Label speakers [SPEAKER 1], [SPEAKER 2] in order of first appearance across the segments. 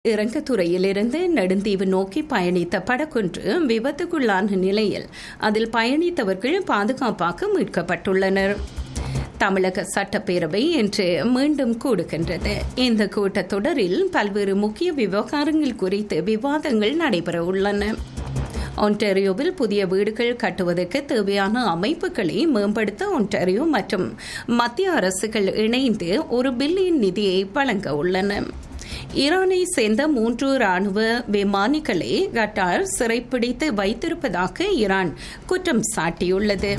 [SPEAKER 1] இறங்கத்துறையிலிருந்து நெடுந்தீவு நோக்கி பயணித்த படகொன்று விபத்துக்குள்ளான நிலையில் அதில் பயணித்தவர்கள் பாதுகாப்பாக மீட்கப்பட்டுள்ளனர் தமிழக சட்டப்பேரவை இன்று மீண்டும் கூடுகின்றது இந்த கூட்டத்தொடரில் பல்வேறு முக்கிய விவகாரங்கள் குறித்து விவாதங்கள் நடைபெற உள்ளன ஒன்டாரியோவில் புதிய வீடுகள் கட்டுவதற்கு தேவையான அமைப்புகளை மேம்படுத்த ஒன்டாரியோ மற்றும் மத்திய அரசுகள் இணைந்து ஒரு பில்லியன் நிதியை வழங்க உள்ளன ஈரானை சேர்ந்த மூன்று ராணுவ விமானிகளை கட்டார் சிறைப்பிடித்து வைத்திருப்பதாக ஈரான் குற்றம் சாட்டியுள்ளது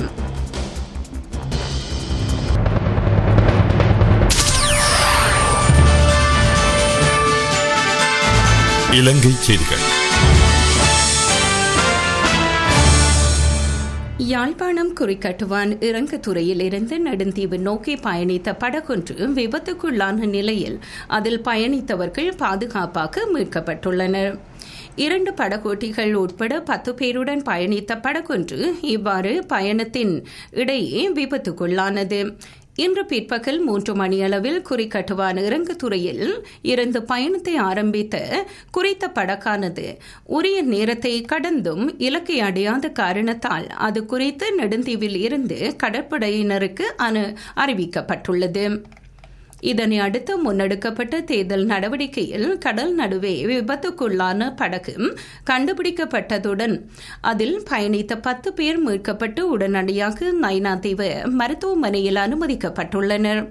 [SPEAKER 2] இலங்கை செய்திகள்
[SPEAKER 1] யாழ்ப்பாணம் குறிக்கட்டுவான் இறங்குதுறையில் இருந்து நெடுந்தீவு நோக்கி பயணித்த படகொன்று விபத்துக்குள்ளான நிலையில் அதில் பயணித்தவர்கள் பாதுகாப்பாக மீட்கப்பட்டுள்ளனர் இரண்டு படகோட்டிகள் உட்பட பத்து பேருடன் பயணித்த படகொன்று இவ்வாறு பயணத்தின் இடையே விபத்துக்குள்ளானது இன்று பிற்பகல் மூன்று மணியளவில் குறிக்கட்டுவான் இறங்குதுறையில் இருந்து பயணத்தை ஆரம்பித்த குறித்த படகானது உரிய நேரத்தை கடந்தும் இலக்கை அடையாத காரணத்தால் அது குறித்து நெடுந்தீவில் இருந்து கடற்படையினருக்கு அனு அறிவிக்கப்பட்டுள்ளது இதனை அடுத்து முன்னெடுக்கப்பட்ட தேர்தல் நடவடிக்கையில் கடல் நடுவே விபத்துக்குள்ளான படகு கண்டுபிடிக்கப்பட்டதுடன் அதில் பயணித்த பத்து பேர் மீட்கப்பட்டு உடனடியாக நைனாதீவு மருத்துவமனையில் அனுமதிக்கப்பட்டுள்ளனர்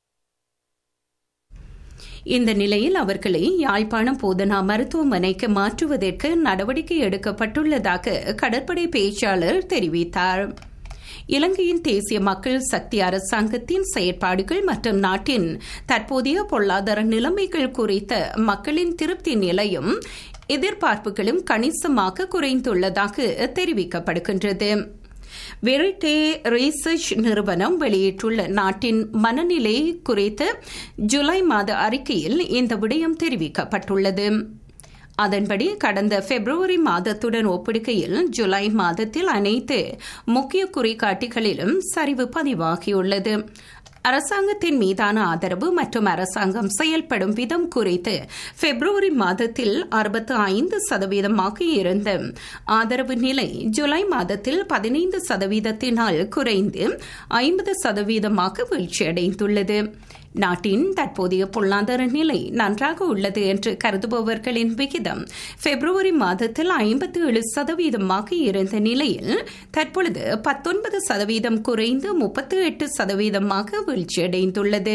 [SPEAKER 1] இந்த நிலையில் அவர்களை யாழ்ப்பாணம் போதனா மருத்துவமனைக்கு மாற்றுவதற்கு நடவடிக்கை எடுக்கப்பட்டுள்ளதாக கடற்படை பேச்சாளர் தெரிவித்தார் இலங்கையின் தேசிய மக்கள் சக்தி அரசாங்கத்தின் செயற்பாடுகள் மற்றும் நாட்டின் தற்போதைய பொருளாதார நிலைமைகள் குறித்த மக்களின் திருப்தி நிலையும் எதிர்பார்ப்புகளும் கணிசமாக குறைந்துள்ளதாக தெரிவிக்கப்படுகின்றது வெரிட்டே ரிசர்ச் நிறுவனம் வெளியிட்டுள்ள நாட்டின் மனநிலை குறித்த ஜூலை மாத அறிக்கையில் இந்த விடயம் தெரிவிக்கப்பட்டுள்ளது அதன்படி கடந்த பிப்ரவரி மாதத்துடன் ஒப்பிடுகையில் ஜூலை மாதத்தில் அனைத்து முக்கிய குறிகாட்டிகளிலும் சரிவு பதிவாகியுள்ளது அரசாங்கத்தின் மீதான ஆதரவு மற்றும் அரசாங்கம் செயல்படும் விதம் குறித்து பிப்ரவரி மாதத்தில் அறுபத்து ஐந்து சதவீதமாக இருந்த ஆதரவு நிலை ஜூலை மாதத்தில் பதினைந்து சதவீதத்தினால் குறைந்து ஐம்பது சதவீதமாக வீழ்ச்சியடைந்துள்ளது நாட்டின் தற்போதைய பொருளாதார நிலை நன்றாக உள்ளது என்று கருதுபவர்களின் விகிதம் பிப்ரவரி மாதத்தில் ஐம்பத்தி ஏழு சதவீதமாக இருந்த நிலையில் தற்பொழுது பத்தொன்பது சதவீதம் குறைந்து முப்பத்தி எட்டு சதவீதமாக வீழ்ச்சியடைந்துள்ளது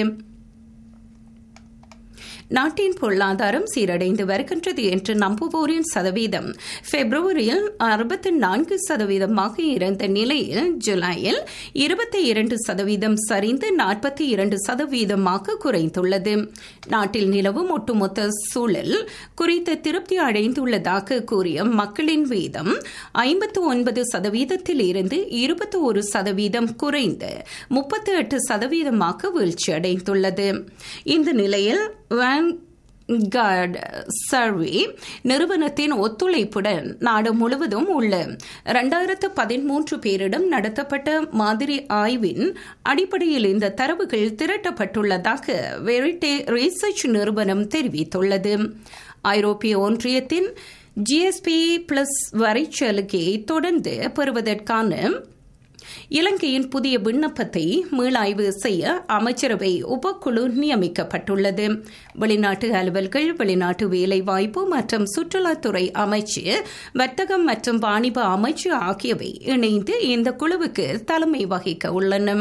[SPEAKER 1] நாட்டின் பொருளாதாரம் சீரடைந்து வருகின்றது என்று நம்புவோரின் சதவீதம் பிப்ரவரியில் அறுபத்தி நான்கு சதவீதமாக இருந்த நிலையில் ஜூலையில் இருபத்தி இரண்டு சதவீதம் சரிந்து நாற்பத்தி இரண்டு சதவீதமாக குறைந்துள்ளது நாட்டில் நிலவும் ஒட்டுமொத்த சூழல் குறித்த திருப்தி அடைந்துள்ளதாக கூறிய மக்களின் வீதம் ஐம்பத்து ஒன்பது சதவீதத்தில் இருந்து இருபத்தி ஒரு சதவீதம் குறைந்து முப்பத்தி எட்டு சதவீதமாக வீழ்ச்சியடைந்துள்ளது இந்த நிலையில் வேன்கார்ட் சர்வே நிறுவனத்தின் ஒத்துழைப்புடன் நாடு முழுவதும் உள்ள இரண்டாயிரத்து பதிமூன்று பேரிடம் நடத்தப்பட்ட மாதிரி ஆய்வின் அடிப்படையில் இந்த தரவுகள் திரட்டப்பட்டுள்ளதாக வெரிட்டே ரிசர்ச் நிறுவனம் தெரிவித்துள்ளது ஐரோப்பிய ஒன்றியத்தின் ஜிஎஸ்பி பிளஸ் வரிச்சலுகையை தொடர்ந்து பெறுவதற்கான இலங்கையின் புதிய விண்ணப்பத்தை மீளாய்வு செய்ய அமைச்சரவை உபக்குழு நியமிக்கப்பட்டுள்ளது வெளிநாட்டு அலுவல்கள் வெளிநாட்டு வேலைவாய்ப்பு மற்றும் சுற்றுலாத்துறை அமைச்சு வர்த்தகம் மற்றும் வாணிப அமைச்சு ஆகியவை இணைந்து இந்த குழுவுக்கு தலைமை வகிக்க உள்ளன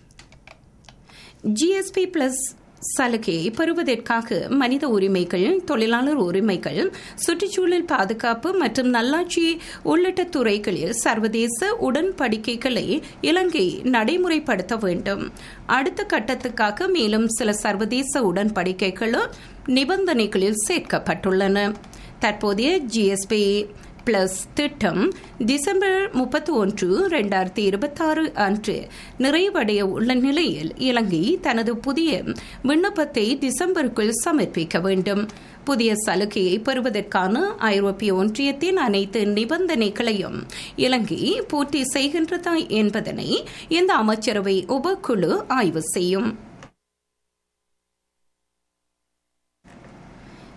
[SPEAKER 1] ஜிஎஸ்பி பிளஸ் சலுகையை பெறுவதற்காக மனித உரிமைகள் தொழிலாளர் உரிமைகள் சுற்றுச்சூழல் பாதுகாப்பு மற்றும் நல்லாட்சி உள்ளிட்ட துறைகளில் சர்வதேச உடன்படிக்கைகளை இலங்கை நடைமுறைப்படுத்த வேண்டும் அடுத்த கட்டத்துக்காக மேலும் சில சர்வதேச உடன்படிக்கைகளும் நிபந்தனைகளில் சேர்க்கப்பட்டுள்ளன தற்போதைய ஜிஎஸ்பி பிளஸ் திட்டம் டிசம்பர் முப்பத்தி ஒன்று இரண்டாயிரத்தி இருபத்தாறு அன்று நிறைவடைய உள்ள நிலையில் இலங்கை தனது புதிய விண்ணப்பத்தை டிசம்பருக்குள் சமர்ப்பிக்க வேண்டும் புதிய சலுகையை பெறுவதற்கான ஐரோப்பிய ஒன்றியத்தின் அனைத்து நிபந்தனைகளையும் இலங்கை பூர்த்தி செய்கின்றதா என்பதனை இந்த அமைச்சரவை உபக்குழு ஆய்வு செய்யும்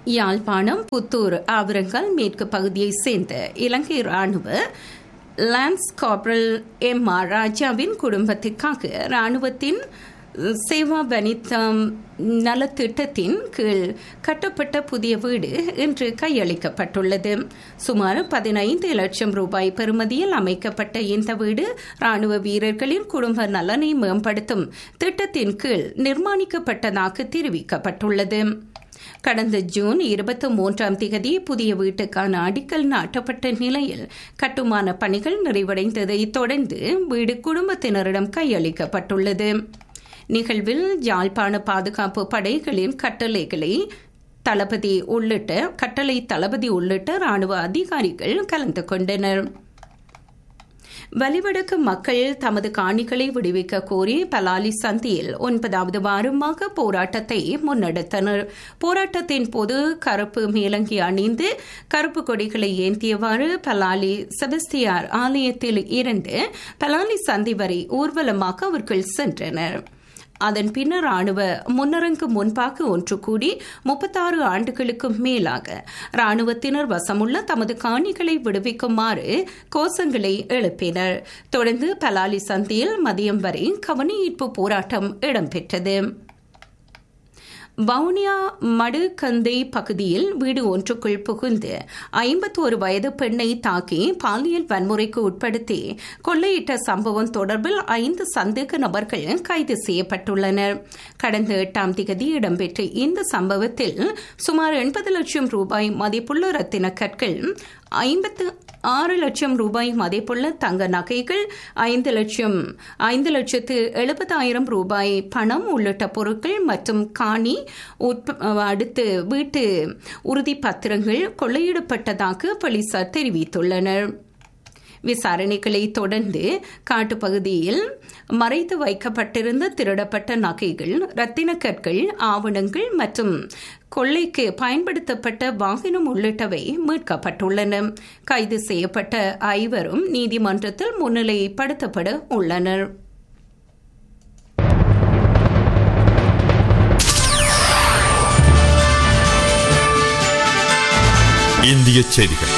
[SPEAKER 1] யாழ்ப்பாணம் புத்தூர் ஆவரங்கால் மேற்கு பகுதியைச் சேர்ந்த இலங்கை ராணுவ லான்ஸ் கார்பரல் எம் ஆர் ராஜாவின் குடும்பத்திற்காக ராணுவத்தின் சேவா வனிதம் நலத்திட்டத்தின் கீழ் கட்டப்பட்ட புதிய வீடு இன்று கையளிக்கப்பட்டுள்ளது சுமார் பதினைந்து லட்சம் ரூபாய் பெறுமதியில் அமைக்கப்பட்ட இந்த வீடு ராணுவ வீரர்களின் குடும்ப நலனை மேம்படுத்தும் திட்டத்தின் கீழ் நிர்மாணிக்கப்பட்டதாக தெரிவிக்கப்பட்டுள்ளது கடந்த ஜூன் இருபத்தி மூன்றாம் திகதி புதிய வீட்டுக்கான அடிக்கல் நாட்டப்பட்ட நிலையில் கட்டுமான பணிகள் நிறைவடைந்ததை தொடர்ந்து வீடு குடும்பத்தினரிடம் கையளிக்கப்பட்டுள்ளது நிகழ்வில் யாழ்ப்பாண பாதுகாப்பு படைகளின் கட்டளைகளை தளபதி உள்ளிட்ட கட்டளை தளபதி உள்ளிட்ட ராணுவ அதிகாரிகள் கலந்து கொண்டனர் வலிவடக்கு மக்கள் தமது காணிகளை விடுவிக்க கோரி பலாலி சந்தியில் ஒன்பதாவது வாரமாக போராட்டத்தை முன்னெடுத்தனர் போராட்டத்தின் போது கருப்பு மேலங்கி அணிந்து கருப்பு கொடிகளை ஏந்தியவாறு பலாலி செபஸ்தியார் ஆலயத்தில் இருந்து பலாலி சந்தி வரை ஊர்வலமாக அவர்கள் சென்றனர் அதன் பின்னர் ராணுவ முன்னரங்கு முன்பாக ஒன்று கூடி முப்பத்தாறு ஆண்டுகளுக்கு மேலாக ராணுவத்தினர் வசமுள்ள தமது காணிகளை விடுவிக்குமாறு கோஷங்களை எழுப்பினர் தொடர்ந்து பலாலி சந்தியில் மதியம் வரை கவனஈர்ப்பு போராட்டம் இடம்பெற்றது வவுனியா மடுகந்தை பகுதியில் வீடு ஒன்றுக்குள் புகுந்து ஐம்பத்தோரு வயது பெண்ணை தாக்கி பாலியல் வன்முறைக்கு உட்படுத்தி கொள்ளையிட்ட சம்பவம் தொடர்பில் ஐந்து சந்தேக நபர்கள் கைது செய்யப்பட்டுள்ளனர் கடந்த எட்டாம் திகதி இடம்பெற்ற இந்த சம்பவத்தில் சுமார் எண்பது லட்சம் ரூபாய் மதிப்புள்ள ரத்தின கற்கள் ஐம்பத்து ஆறு லட்சம் ரூபாய் மதிப்புள்ள தங்க நகைகள் ஐந்து லட்சம் ஐந்து லட்சத்து எழுபதாயிரம் ரூபாய் பணம் உள்ளிட்ட பொருட்கள் மற்றும் காணி அடுத்து வீட்டு உறுதிப்பத்திரங்கள் கொள்ளையிடப்பட்டதாக போலீசார் தெரிவித்துள்ளனர் விசாரணைகளை தொடர்ந்து காட்டுப்பகுதியில் மறைத்து வைக்கப்பட்டிருந்த திருடப்பட்ட நகைகள் ரத்தின கற்கள் ஆவணங்கள் மற்றும் கொள்ளைக்கு பயன்படுத்தப்பட்ட வாகனம் உள்ளிட்டவை மீட்கப்பட்டுள்ளன கைது செய்யப்பட்ட ஐவரும் நீதிமன்றத்தில் முன்னிலைப்படுத்தப்பட உள்ளனர்
[SPEAKER 2] இந்திய செய்திகள்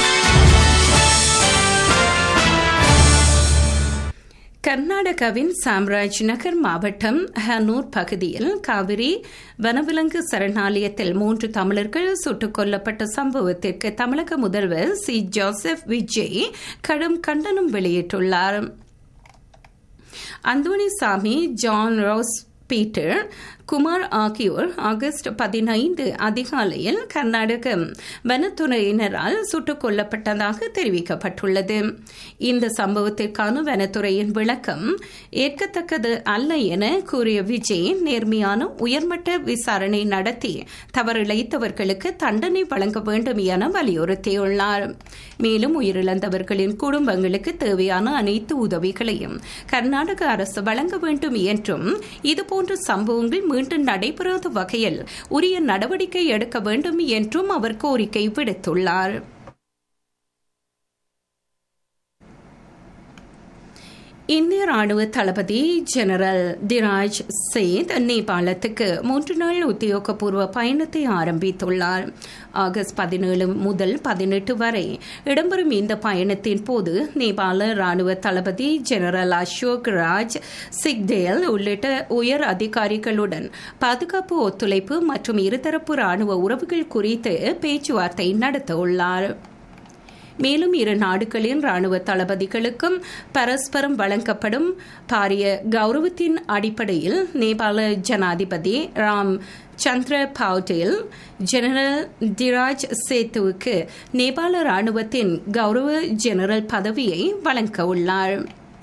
[SPEAKER 1] கர்நாடகாவின் சாம்ராஜ் நகர் மாவட்டம் ஹனூர் பகுதியில் காவிரி வனவிலங்கு சரணாலயத்தில் மூன்று தமிழர்கள் சுட்டுக் கொல்லப்பட்ட சம்பவத்திற்கு தமிழக முதல்வர் சி ஜோசப் விஜய் கடும் கண்டனம் வெளியிட்டுள்ளார் அந்தோணி சாமி ஜான் ரோஸ் பீட்டர் குமார் ஆகியோர் ஆகஸ்ட் பதினைந்து அதிகாலையில் கர்நாடக வனத்துறையினரால் சுட்டுக் கொல்லப்பட்டதாக தெரிவிக்கப்பட்டுள்ளது இந்த சம்பவத்திற்கான வனத்துறையின் விளக்கம் ஏற்கத்தக்கது அல்ல என கூறிய விஜய் நேர்மையான உயர்மட்ட விசாரணை நடத்தி தவறிழைத்தவர்களுக்கு தண்டனை வழங்க வேண்டும் என வலியுறுத்தியுள்ளார் மேலும் உயிரிழந்தவர்களின் குடும்பங்களுக்கு தேவையான அனைத்து உதவிகளையும் கர்நாடக அரசு வழங்க வேண்டும் என்றும் இதுபோன்ற சம்பவங்கள் மீண்டும் நடைபெறாத வகையில் உரிய நடவடிக்கை எடுக்க வேண்டும் என்றும் அவர் கோரிக்கை விடுத்துள்ளார் இந்திய ராணுவ தளபதி ஜெனரல் திராஜ் சேத் நேபாளத்துக்கு மூன்று நாள் உத்தியோகபூர்வ பயணத்தை ஆரம்பித்துள்ளார் ஆகஸ்ட் பதினேழு முதல் பதினெட்டு வரை இடம்பெறும் இந்த பயணத்தின் போது நேபாள ராணுவ தளபதி ஜெனரல் அசோக் ராஜ் சிக்தேல் உள்ளிட்ட உயர் அதிகாரிகளுடன் பாதுகாப்பு ஒத்துழைப்பு மற்றும் இருதரப்பு ராணுவ உறவுகள் குறித்து பேச்சுவார்த்தை நடத்த உள்ளார் மேலும் இரு நாடுகளின் ராணுவ தளபதிகளுக்கும் பரஸ்பரம் வழங்கப்படும் பாரிய கௌரவத்தின் அடிப்படையில் நேபாள ஜனாதிபதி ராம் சந்திர பவுடேல் ஜெனரல் திராஜ் சேத்துவுக்கு நேபாள ராணுவத்தின் கௌரவ ஜெனரல் பதவியை வழங்க உள்ளார்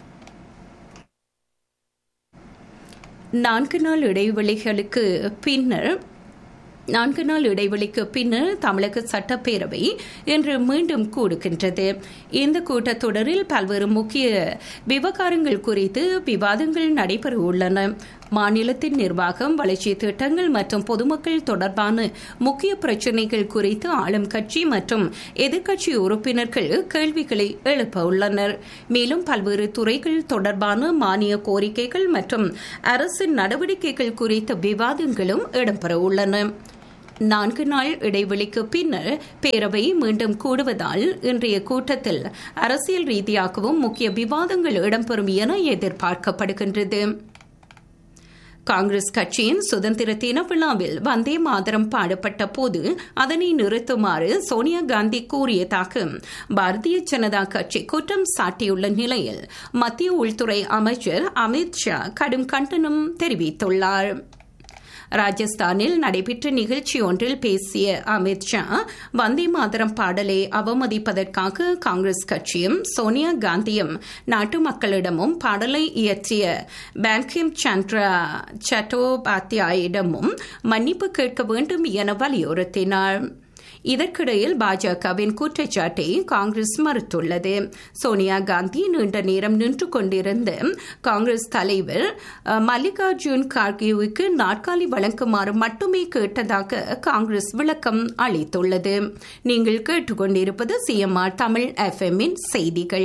[SPEAKER 1] நான்கு நாள் இடைவெளிகளுக்கு பின்னர் நான்கு நாள் இடைவெளிக்கு பின்னர் தமிழக சட்டப்பேரவை இன்று மீண்டும் கூடுகின்றது இந்த கூட்டத்தொடரில் பல்வேறு முக்கிய விவகாரங்கள் குறித்து விவாதங்கள் நடைபெற உள்ளன மாநிலத்தின் நிர்வாகம் வளர்ச்சி திட்டங்கள் மற்றும் பொதுமக்கள் தொடர்பான முக்கிய பிரச்சினைகள் குறித்து ஆளும் கட்சி மற்றும் எதிர்க்கட்சி உறுப்பினர்கள் கேள்விகளை எழுப்ப உள்ளனர் மேலும் பல்வேறு துறைகள் தொடர்பான மானிய கோரிக்கைகள் மற்றும் அரசின் நடவடிக்கைகள் குறித்த விவாதங்களும் இடம்பெற உள்ளன நான்கு நாள் இடைவெளிக்கு பின்னர் பேரவை மீண்டும் கூடுவதால் இன்றைய கூட்டத்தில் அரசியல் ரீதியாகவும் முக்கிய விவாதங்கள் இடம்பெறும் என எதிர்பார்க்கப்படுகின்றது காங்கிரஸ் கட்சியின் சுதந்திர தின விழாவில் வந்தே மாதரம் பாடப்பட்ட போது அதனை நிறுத்துமாறு சோனியா காந்தி கூறியதாக பாரதிய ஜனதா கட்சி குற்றம் சாட்டியுள்ள நிலையில் மத்திய உள்துறை அமைச்சர் அமித் ஷா கடும் கண்டனம் தெரிவித்துள்ளார் ராஜஸ்தானில் நடைபெற்ற நிகழ்ச்சி ஒன்றில் பேசிய அமித் ஷா வந்தே மாதரம் பாடலை அவமதிப்பதற்காக காங்கிரஸ் கட்சியும் சோனியா காந்தியும் நாட்டு மக்களிடமும் பாடலை இயற்றிய பேங்கிம் சந்திரா சட்டோபாத்யாயிடமும் மன்னிப்பு கேட்க வேண்டும் என வலியுறுத்தினார் இதற்கிடையில் பாஜகவின் குற்றச்சாட்டை காங்கிரஸ் மறுத்துள்ளது சோனியா காந்தி நீண்ட நேரம் நின்று கொண்டிருந்த காங்கிரஸ் தலைவர் மல்லிகார்ஜுன் கார்கேவுக்கு நாற்காலி வழங்குமாறு மட்டுமே கேட்டதாக காங்கிரஸ் விளக்கம் அளித்துள்ளது நீங்கள் கேட்டுக்கொண்டிருப்பது சிஎம்ஆர் தமிழ் எஃப்எம்மின் செய்திகள்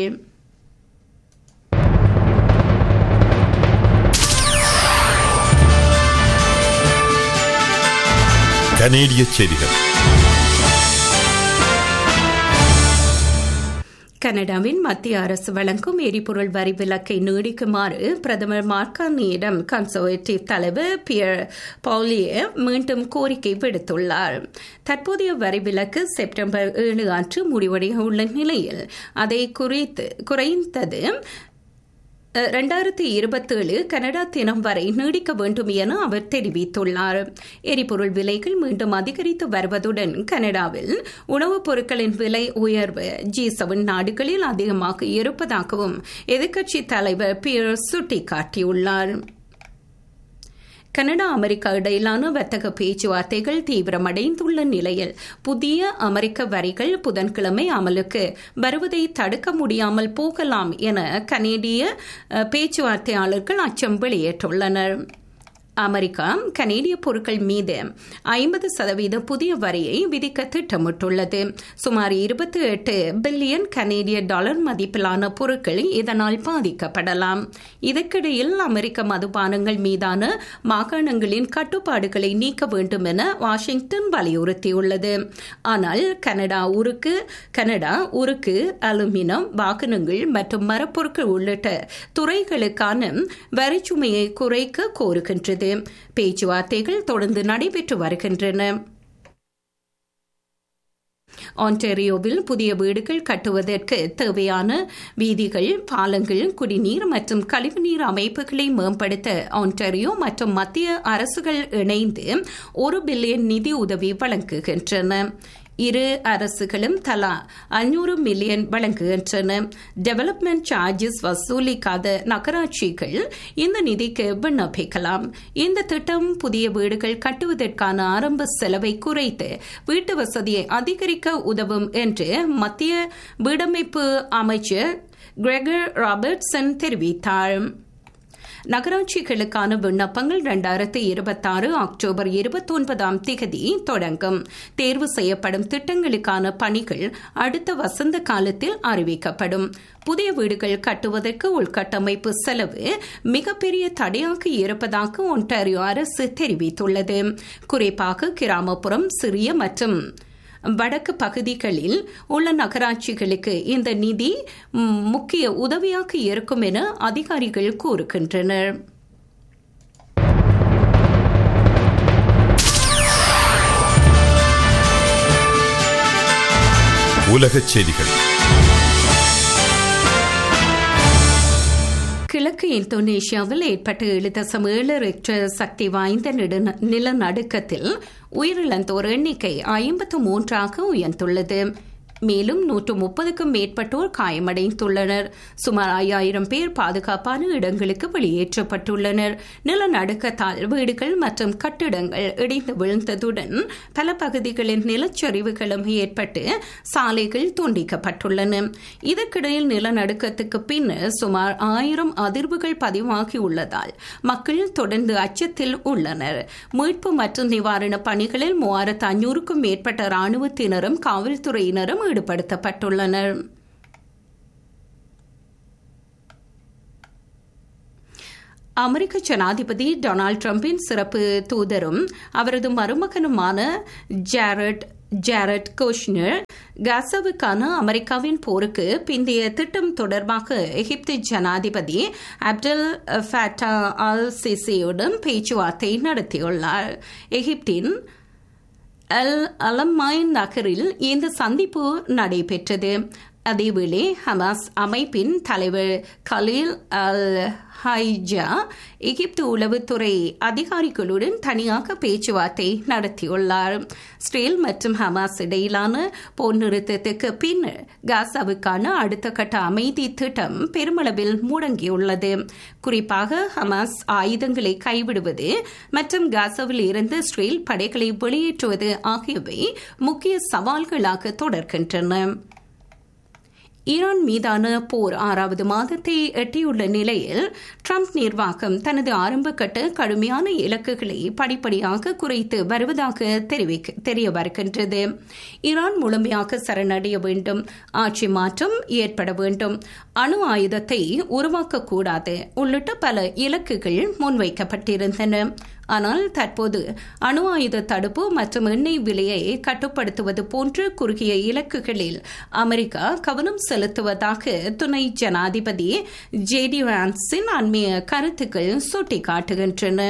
[SPEAKER 2] கனேடிய செய்திகள்
[SPEAKER 1] கனடாவின் மத்திய அரசு வழங்கும் எரிபொருள் வரி விலக்கை நீடிக்குமாறு பிரதமர் மார்கானியிடம் கன்சர்வேட்டிவ் தலைவர் பியர் பவுலியே மீண்டும் கோரிக்கை விடுத்துள்ளார் தற்போதைய வரி விலக்கு செப்டம்பர் ஏழு அன்று முடிவடைய உள்ள நிலையில் அதை குறித்து குறைந்தது இரண்டாயிரத்தி இருபத்தேழு கனடா தினம் வரை நீடிக்க வேண்டும் என அவர் தெரிவித்துள்ளார் எரிபொருள் விலைகள் மீண்டும் அதிகரித்து வருவதுடன் கனடாவில் உணவுப் பொருட்களின் விலை உயர்வு ஜி செவன் நாடுகளில் அதிகமாக இருப்பதாகவும் எதிர்க்கட்சித் தலைவர் பியர் சுட்டிக்காட்டியுள்ளார் கனடா அமெரிக்கா இடையிலான வர்த்தக பேச்சுவார்த்தைகள் தீவிரமடைந்துள்ள நிலையில் புதிய அமெரிக்க வரிகள் புதன்கிழமை அமலுக்கு வருவதை தடுக்க முடியாமல் போகலாம் என கனேடிய பேச்சுவார்த்தையாளர்கள் அச்சம் வெளியிட்டுள்ளனர் அமெரிக்கா கனேடிய பொருட்கள் மீது ஐம்பது சதவீத புதிய வரியை விதிக்க திட்டமிட்டுள்ளது சுமார் இருபத்தி எட்டு பில்லியன் கனேடிய டாலர் மதிப்பிலான பொருட்கள் இதனால் பாதிக்கப்படலாம் இதற்கிடையில் அமெரிக்க மதுபானங்கள் மீதான மாகாணங்களின் கட்டுப்பாடுகளை நீக்க வேண்டும் என வாஷிங்டன் வலியுறுத்தியுள்ளது ஆனால் கனடா உருக்கு கனடா உருக்கு அலுமினியம் வாகனங்கள் மற்றும் மரப்பொருட்கள் உள்ளிட்ட துறைகளுக்கான வரிச்சுமையை குறைக்க கோருகின்றது பேச்சுவார்த்தைகள் தொடர்ந்து நடைபெற்று வருகின்றன ஆன்டேரியோவில் புதிய வீடுகள் கட்டுவதற்கு தேவையான வீதிகள் பாலங்கள் குடிநீர் மற்றும் கழிவுநீர் அமைப்புகளை மேம்படுத்த ஆன்டேரியோ மற்றும் மத்திய அரசுகள் இணைந்து ஒரு பில்லியன் நிதி உதவி வழங்குகின்றன இரு அரசுகளும் தலா ஐநூறு மில்லியன் வழங்குகின்றன டெவலப்மெண்ட் சார்ஜஸ் வசூலிக்காத நகராட்சிகள் இந்த நிதிக்கு விண்ணப்பிக்கலாம் இந்த திட்டம் புதிய வீடுகள் கட்டுவதற்கான ஆரம்ப செலவை குறைத்து வீட்டு வசதியை அதிகரிக்க உதவும் என்று மத்திய வீடமைப்பு அமைச்சர் கிரெகர் ராபர்ட்சன் தெரிவித்தார் நகராட்சிகளுக்கான விண்ணப்பங்கள் இரண்டாயிரத்தி இருபத்தாறு அக்டோபர் இருபத்தொன்பதாம் திகதி தொடங்கும் தேர்வு செய்யப்படும் திட்டங்களுக்கான பணிகள் அடுத்த வசந்த காலத்தில் அறிவிக்கப்படும் புதிய வீடுகள் கட்டுவதற்கு உள்கட்டமைப்பு செலவு மிகப்பெரிய தடையாக இருப்பதாக ஒன்டாரியோ அரசு தெரிவித்துள்ளது குறிப்பாக கிராமப்புறம் சிறிய மற்றும் வடக்கு பகுதிகளில் உள்ள நகராட்சிகளுக்கு இந்த நிதி முக்கிய உதவியாக இருக்கும் என அதிகாரிகள் கூறுகின்றனர்
[SPEAKER 2] உலகச் செய்திகள்
[SPEAKER 1] கிழக்கு இந்தோனேஷியாவில் ஏற்பட்ட ஏழு தசம் ஏழு ரெக்டர் சக்தி வாய்ந்த நிலநடுக்கத்தில் உயிரிழந்தோர் எண்ணிக்கை ஐம்பத்து மூன்றாக உயர்ந்துள்ளது மேலும் நூற்று முப்பதுக்கும் மேற்பட்டோர் காயமடைந்துள்ளனர் சுமார் ஐயாயிரம் பேர் பாதுகாப்பான இடங்களுக்கு வெளியேற்றப்பட்டுள்ளனர் நிலநடுக்கத்தால் வீடுகள் மற்றும் கட்டிடங்கள் இடிந்து விழுந்ததுடன் பல பகுதிகளில் நிலச்சரிவுகளும் ஏற்பட்டு சாலைகள் துண்டிக்கப்பட்டுள்ளன இதற்கிடையில் நிலநடுக்கத்துக்கு பின்னர் சுமார் ஆயிரம் அதிர்வுகள் பதிவாகியுள்ளதால் மக்கள் தொடர்ந்து அச்சத்தில் உள்ளனர் மீட்பு மற்றும் நிவாரண பணிகளில் மூவாயிரத்து ஐநூறுக்கும் மேற்பட்ட ராணுவத்தினரும் காவல்துறையினரும் ஈடுபடுத்தப்பட்டுள்ளனர் அமெரிக்க ஜனாதிபதி டொனால்டு டிரம்பின் சிறப்பு தூதரும் அவரது மருமகனுமான ஜாரட் ஜாரட் கோஷ்னர் காசாவுக்கான அமெரிக்காவின் போருக்கு பிந்தைய திட்டம் தொடர்பாக எகிப்து ஜனாதிபதி அப்டல் ஃபேட்டா அல் சிசியுடன் பேச்சுவார்த்தை நடத்தியுள்ளார் எகிப்தின் அல் அலமைன் நகரில் இந்த சந்திப்பு நடைபெற்றது அதேவேளை ஹமாஸ் அமைப்பின் தலைவர் கலீல் அல் ஹைஜா எகிப்து உளவுத்துறை அதிகாரிகளுடன் தனியாக பேச்சுவார்த்தை நடத்தியுள்ளார் ஸ்ரேல் மற்றும் ஹமாஸ் இடையிலான போர் நிறுத்தத்துக்கு பின்னர் காசாவுக்கான அடுத்த கட்ட அமைதி திட்டம் பெருமளவில் முடங்கியுள்ளது குறிப்பாக ஹமாஸ் ஆயுதங்களை கைவிடுவது மற்றும் காசாவில் இருந்து ஸ்ரேல் படைகளை வெளியேற்றுவது ஆகியவை முக்கிய சவால்களாக தொடர்கின்றன ஈரான் மீதான போர் ஆறாவது மாதத்தை எட்டியுள்ள நிலையில் ட்ரம்ப் நிர்வாகம் தனது ஆரம்ப கட்ட கடுமையான இலக்குகளை படிப்படியாக குறைத்து வருவதாக தெரிவிக்க தெரிய வருகின்றது ஈரான் முழுமையாக சரணடைய வேண்டும் ஆட்சி மாற்றம் ஏற்பட வேண்டும் அணு ஆயுதத்தை உருவாக்கக்கூடாது உள்ளிட்ட பல இலக்குகள் முன்வைக்கப்பட்டிருந்தன ஆனால் தற்போது அணு ஆயுத தடுப்பு மற்றும் எண்ணெய் விலையை கட்டுப்படுத்துவது போன்ற குறுகிய இலக்குகளில் அமெரிக்கா கவனம் செலுத்துவதாக துணை ஜனாதிபதி ஜேடி வான்ஸின் அண்மைய கருத்துக்கள் சுட்டிக்காட்டுகின்றன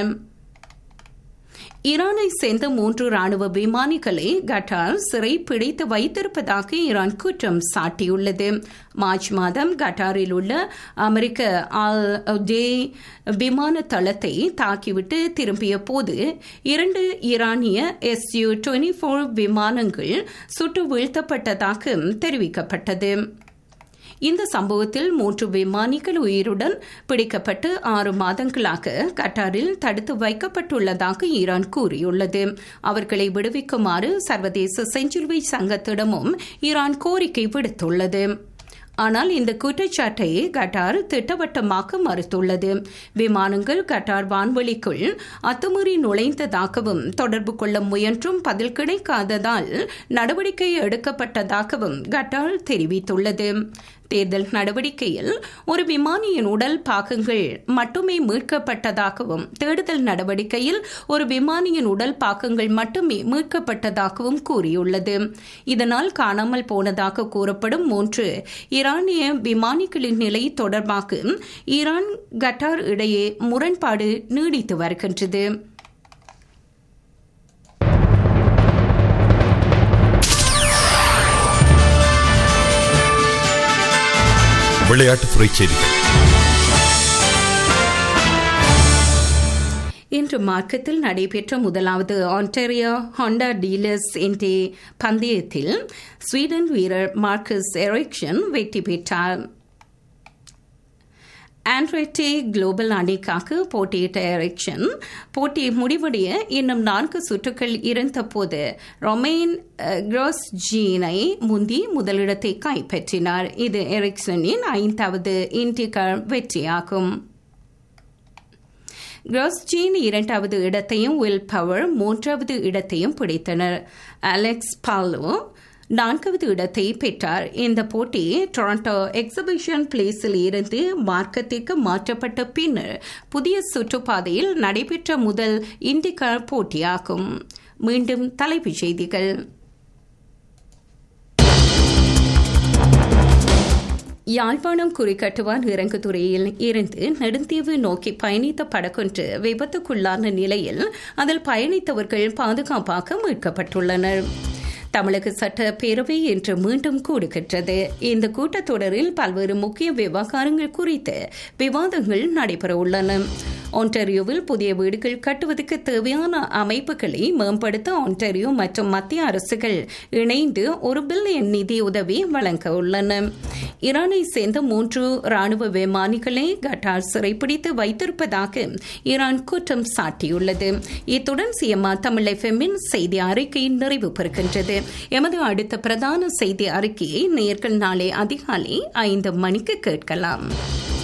[SPEAKER 1] ஈரானை சேர்ந்த மூன்று ராணுவ விமானிகளை கட்டார் சிறை பிடித்து வைத்திருப்பதாக ஈரான் குற்றம் சாட்டியுள்ளது மார்ச் மாதம் கட்டாரில் உள்ள அமெரிக்க ஆல் டே விமான தளத்தை தாக்கிவிட்டு திரும்பிய போது இரண்டு ஈரானிய எஸ்யூ டுவெண்டி ஃபோர் விமானங்கள் சுட்டு வீழ்த்தப்பட்டதாக தெரிவிக்கப்பட்டது இந்த சம்பவத்தில் மூன்று விமானிகள் உயிருடன் பிடிக்கப்பட்டு ஆறு மாதங்களாக கட்டாரில் தடுத்து வைக்கப்பட்டுள்ளதாக ஈரான் கூறியுள்ளது அவர்களை விடுவிக்குமாறு சர்வதேச செஞ்சிலுவை சங்கத்திடமும் ஈரான் கோரிக்கை விடுத்துள்ளது ஆனால் இந்த குற்றச்சாட்டை கட்டார் திட்டவட்டமாக மறுத்துள்ளது விமானங்கள் கட்டார் வான்வெளிக்குள் அத்துமீறி நுழைந்ததாகவும் தொடர்பு கொள்ள முயன்றும் பதில் கிடைக்காததால் நடவடிக்கை எடுக்கப்பட்டதாகவும் கட்டார் தெரிவித்துள்ளது தேர்தல் நடவடிக்கையில் ஒரு விமானியின் உடல் பாகங்கள் மட்டுமே மீட்கப்பட்டதாகவும் தேடுதல் நடவடிக்கையில் ஒரு விமானியின் உடல் பாகங்கள் மட்டுமே மீட்கப்பட்டதாகவும் கூறியுள்ளது இதனால் காணாமல் போனதாக கூறப்படும் மூன்று ஈரானிய விமானிகளின் நிலை தொடர்பாக ஈரான் கட்டார் இடையே முரண்பாடு நீடித்து வருகின்றது
[SPEAKER 2] விளையாட்டுத்துறை செய்திகள்
[SPEAKER 1] இன்று மார்க்கத்தில் நடைபெற்ற முதலாவது ஆன்டேரியோ ஹாண்டா டீலர்ஸ் என்ற பந்தயத்தில் ஸ்வீடன் வீரர் மார்க்கஸ் எரிக்சன் வெற்றி பெற்றார் ஆண்ட்ரெட்டே குளோபல் அணிக்காக போட்டியிட்ட எரிக்சன் போட்டி முடிவடைய இன்னும் நான்கு சுற்றுக்கள் இருந்தபோது ரொமேன் கிராஸ் ஜீனை முந்தி முதலிடத்தை கைப்பற்றினார் இது எரிக்சனின் ஐந்தாவது இண்டிகர் வெற்றியாகும் கிராஸ்ஜீன் இரண்டாவது இடத்தையும் வில் பவர் மூன்றாவது இடத்தையும் பிடித்தனர் அலெக்ஸ் பாலோ நான்காவது இடத்தை பெற்றார் இந்த போட்டி டொரண்டோ எக்ஸிபிஷன் பிளேஸில் இருந்து மார்க்கத்திற்கு மாற்றப்பட்ட பின்னர் புதிய சுற்றுப்பாதையில் நடைபெற்ற முதல் இண்டிகார் போட்டியாகும் மீண்டும் தலைப்புச் செய்திகள் யாழ்ப்பாணம் குறிக்கட்டுவான் இறங்குதுறையில் இருந்து நெடுந்தீவு நோக்கி பயணித்த படகொன்று விபத்துக்குள்ளான நிலையில் அதில் பயணித்தவர்கள் பாதுகாப்பாக மீட்கப்பட்டுள்ளனர் தமிழக சட்ட பேரவை இன்று மீண்டும் கூடுகின்றது இந்த கூட்டத்தொடரில் பல்வேறு முக்கிய விவகாரங்கள் குறித்து விவாதங்கள் நடைபெற உள்ளன ஒன்டாரியோவில் புதிய வீடுகள் கட்டுவதற்கு தேவையான அமைப்புகளை மேம்படுத்த ஒன்டாரியோ மற்றும் மத்திய அரசுகள் இணைந்து ஒரு பில்லியன் நிதியுதவி வழங்க உள்ளன ஈரானை சேர்ந்த மூன்று ராணுவ விமானிகளை கட்டார் சிறைப்பிடித்து வைத்திருப்பதாக ஈரான் குற்றம் சாட்டியுள்ளது இத்துடன் சிஎம்ஆ தமிழ் எஃப்எம்மின் செய்தி அறிக்கை நிறைவு பெறுகின்றது எமது அடுத்த பிரதான செய்தி அறிக்கையை நேர்கள் நாளை அதிகாலை ஐந்து மணிக்கு கேட்கலாம்